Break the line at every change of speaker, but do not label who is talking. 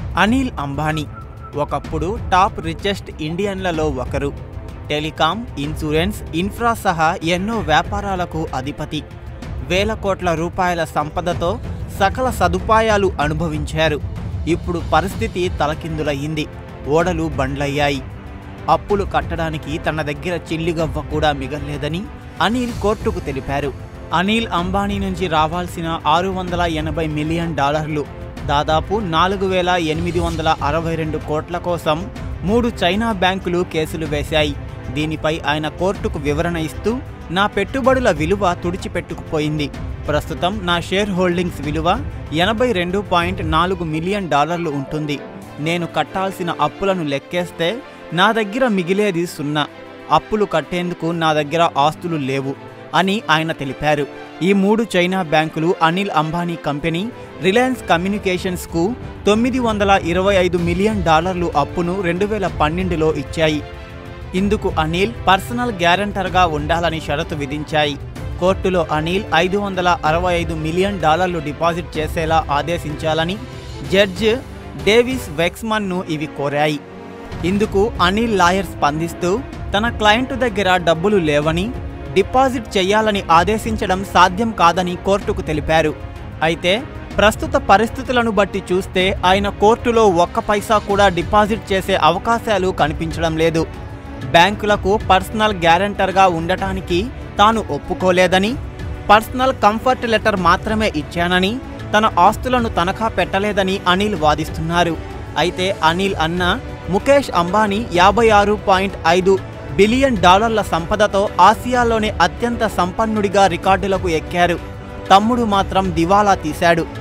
అనిల్ అంబానీ ఒకప్పుడు top richest ఇండియన్లలో ఒకరు telecom insurance infra సహా ఎన్నో వ్యాపారాలకు అధిపతి వేల కోట్ల రూపాయల సంపదతో సకల సదుపాయాలు అనుభవించారు ఇప్పుడు పరిస్థితి తలకిందులయ్యింది ఓడలు బండ్లయ్యాయి అప్పులు కట్టడానికి తన దగ్గర చిల్లిగవ్వ కూడా మిగల్లేదని అనిల్ కోర్టుకు తెలిపారు అనిల్ అంబానీ నుంచి రావాల్సిన ఆరు వందల ఎనభై మిలియన్ డాలర్లు దాదాపు నాలుగు వేల ఎనిమిది వందల అరవై రెండు కోట్ల కోసం మూడు చైనా బ్యాంకులు కేసులు వేశాయి దీనిపై ఆయన కోర్టుకు వివరణ ఇస్తూ నా పెట్టుబడుల విలువ తుడిచిపెట్టుకుపోయింది ప్రస్తుతం నా షేర్ హోల్డింగ్స్ విలువ ఎనభై రెండు పాయింట్ నాలుగు మిలియన్ డాలర్లు ఉంటుంది నేను కట్టాల్సిన అప్పులను లెక్కేస్తే నా దగ్గర మిగిలేది సున్నా అప్పులు కట్టేందుకు నా దగ్గర ఆస్తులు లేవు అని ఆయన తెలిపారు ఈ మూడు చైనా బ్యాంకులు అనిల్ అంబానీ కంపెనీ రిలయన్స్ కమ్యూనికేషన్స్కు తొమ్మిది వందల ఇరవై ఐదు మిలియన్ డాలర్లు అప్పును రెండు వేల పన్నెండులో ఇచ్చాయి ఇందుకు అనిల్ పర్సనల్ గ్యారంటర్గా ఉండాలని షరతు విధించాయి కోర్టులో అనిల్ ఐదు వందల అరవై ఐదు మిలియన్ డాలర్లు డిపాజిట్ చేసేలా ఆదేశించాలని జడ్జ్ డేవిస్ వెక్స్మన్ను ఇవి కోరాయి ఇందుకు అనిల్ లాయర్ స్పందిస్తూ తన క్లయింట్ దగ్గర డబ్బులు లేవని డిపాజిట్ చేయాలని ఆదేశించడం సాధ్యం కాదని కోర్టుకు తెలిపారు అయితే ప్రస్తుత పరిస్థితులను బట్టి చూస్తే ఆయన కోర్టులో ఒక్క పైసా కూడా డిపాజిట్ చేసే అవకాశాలు కనిపించడం లేదు బ్యాంకులకు పర్సనల్ గ్యారంటర్గా ఉండటానికి తాను ఒప్పుకోలేదని పర్సనల్ కంఫర్ట్ లెటర్ మాత్రమే ఇచ్చానని తన ఆస్తులను తనఖా పెట్టలేదని అనిల్ వాదిస్తున్నారు అయితే అనిల్ అన్న ముఖేష్ అంబానీ యాభై ఆరు పాయింట్ ఐదు బిలియన్ డాలర్ల సంపదతో ఆసియాలోనే అత్యంత సంపన్నుడిగా రికార్డులకు ఎక్కారు తమ్ముడు మాత్రం దివాలా తీశాడు